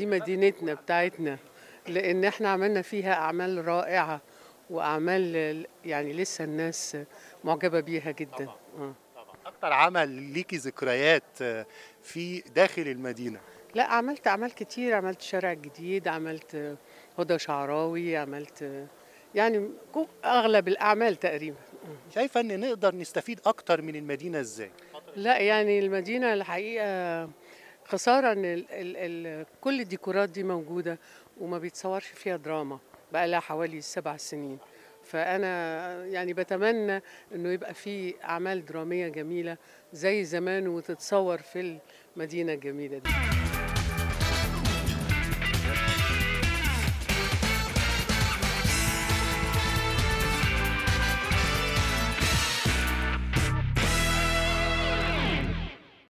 مدينتنا بتاعتنا لان احنا عملنا فيها اعمال رائعه واعمال يعني لسه الناس معجبه بيها جدا آه. اكتر عمل ليكي ذكريات آه، في داخل المدينه لا عملت اعمال كتير عملت شارع جديد عملت هدى شعراوي عملت يعني كو- اغلب الاعمال تقريبا شايفه ان نقدر نستفيد اكتر من المدينه ازاي لا يعني المدينه الحقيقه خساره ان ال ال ال كل الديكورات دي موجوده وما بيتصورش فيها دراما بقى لها حوالي سبع سنين فانا يعني بتمنى انه يبقى في اعمال دراميه جميله زي زمان وتتصور في المدينه الجميله دي